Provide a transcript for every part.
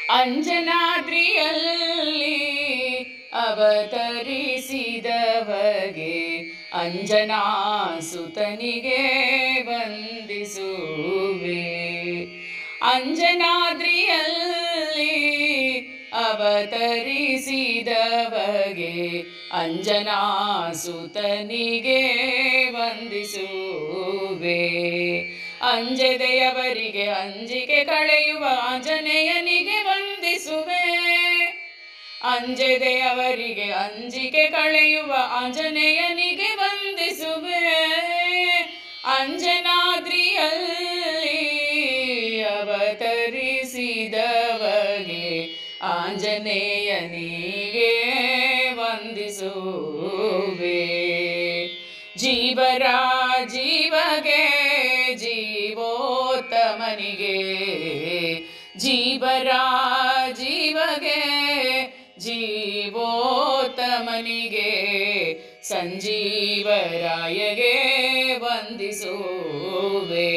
ಅಂಜನಾದ್ರಿಯಲ್ಲಿ ಅವತರಿಸಿದವಗೆ ಅಂಜನಾ ಸುತನಿಗೆ ವಂದಿಸುವೆ ಅಂಜನಾದ್ರಿಯಲ್ಲಿ ಅವತರಿಸಿದವಗೆ ಅಂಜನಾ ಸುತನಿಗೆ ವಂದಿಸುವೆ ಅಂಜದೆಯವರಿಗೆ ಅಂಜಿಕೆ ಕಳೆಯುವ ಆಂಜನೇಯನಿಗೆ ವಂದಿಸುವೆ ಅಂಜದೆಯವರಿಗೆ ಅಂಜಿಕೆ ಕಳೆಯುವ ಆಂಜನೇಯನಿಗೆ ವಂದಿಸುವೆ ಅಂಜನಾದ್ರಿಯಲ್ಲಿ ಅವತರಿಸಿದವಗೆ ಆಂಜನೇಯನಿಗೆ ವಂದಿಸುವೆ ಜೀವರ ಜೀವಗೆ ಜೀವೋತ್ತಮನಿಗೆ ಜೀವರ ಜೀವಗೆ ಜೀವೋತ್ತಮನಿಗೆ ಸಂಜೀವರಾಯಗೆ ವಂದಿಸುವೆ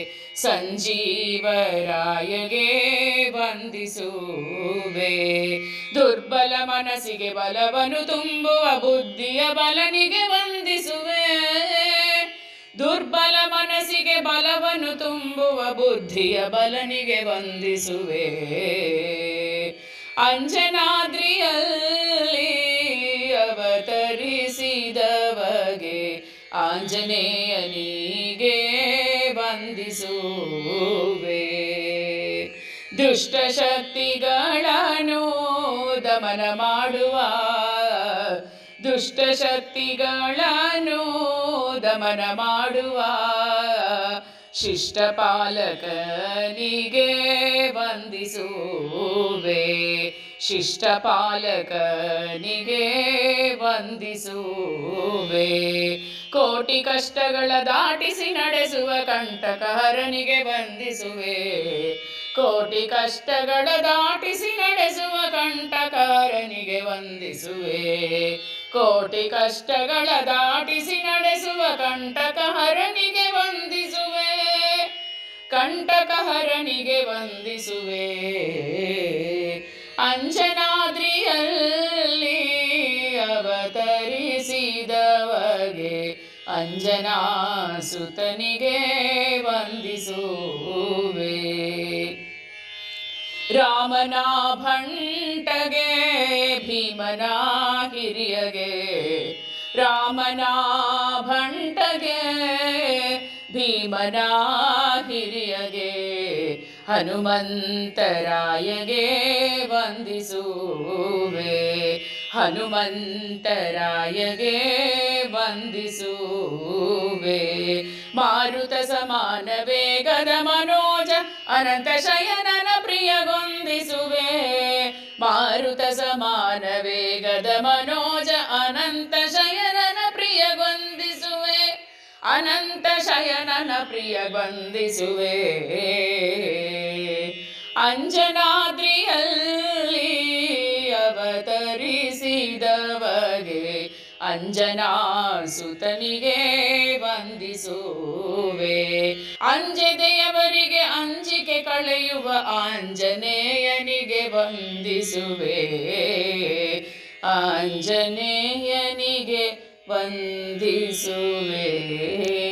ಸಂಜೀವರಾಯಗೆ ವಂದಿಸುವೆ ದುರ್ಬಲ ಮನಸ್ಸಿಗೆ ಬಲವನ್ನು ತುಂಬುವ ಬುದ್ಧಿಯ ಬಲನಿಗೆ ವಂದಿಸುವೆ ದುರ್ಬಲ ಮನಸ್ಸಿಗೆ ಬಲವನ್ನು ತುಂಬುವ ಬುದ್ಧಿಯ ಬಲನಿಗೆ ವಂದಿಸುವೆ ಅಂಜನಾದ್ರಿಯಲ್ಲಿ ಅವತರಿಸಿದವಗೆ ಆಂಜನೇಯನಿಗೆ ವಂದಿಸುವೆ ದುಷ್ಟ ಶಕ್ತಿಗಳನ್ನು ದಮನ ಮಾಡುವ ದುಷ್ಟ ಶಕ್ತಿಗಳನ್ನು ದಮನ ಮಾಡುವ ಶಿಷ್ಟ ಪಾಲಕನಿಗೆ ವಂದಿಸುವೆ ಶಿಷ್ಟ ಪಾಲಕನಿಗೆ ವಂದಿಸುವೆ ಕೋಟಿ ಕಷ್ಟಗಳ ದಾಟಿಸಿ ನಡೆಸುವ ಕಂಟಕಹರನಿಗೆ ವಂದಿಸುವೆ ಕೋಟಿ ಕಷ್ಟಗಳ ದಾಟಿಸಿ ನಡೆಸುವ ಕಂಟಕಹರನಿಗೆ ವಂದಿಸುವೆ ಕೋಟಿ ಕಷ್ಟಗಳ ದಾಟಿಸಿ ನಡೆಸುವ ಕಂಟಕಹರನಿಗೆ ವಂದಿಸುವೆ ಕಂಟಕಹರನಿಗೆ ವಂದಿಸುವೆ ಅಂಜನಾದ್ರಿಯಲ್ಲಿ ಅವತರಿಸಿದವಗೆ ಅಂಜನಾ ಸುತನಿಗೆ ವಂದಿಸುವೆ ರಾಮನ ಭಂಟಗೆ ಭೀಮನ ಹಿರಿಯಗೆ ರಾಮನ ಭಂಟಗೆ ಭೀಮನ ಹಿರಿಯಗೆ ಹನುಮಂತರಾಯಗೆ ವಂದಿಸುವೆ ಹನುಮಂತರಾಯಗೆ ವಂದಿಸುವೆ ಮಾರುತ ಸಮಾನ ವೇಗದ ಮನೋಜ ಅನಂತ ಶಯನನ ಪ್ರಿಯಗೊಂದಿಸುವೆ ಮಾರುತ ಸಮಾನ ವೇಗದ ಮನೋಜ ಅನಂತ ಶಯನನ ಪ್ರಿಯಗೊಂದಿಸುವೆ ಅನಂತ ಶಯನನ ಪ್ರಿಯಗೊಂದಿಸುವೆ ಅಂಜನಾದ್ರಿಯಲ್ಲಿ ಅವತರಿಸಿದವಗೆ ಅಂಜನಾ ಸುತನಿಗೆ ವಂದಿಸುವೆ ಅಂಜದೆಯವರಿಗೆ ಅಂಜಿಕೆ ಕಳೆಯುವ ಆಂಜನೇಯನಿಗೆ ವಂದಿಸುವೆ ಆಂಜನೇಯನಿಗೆ ವಂದಿಸುವೆ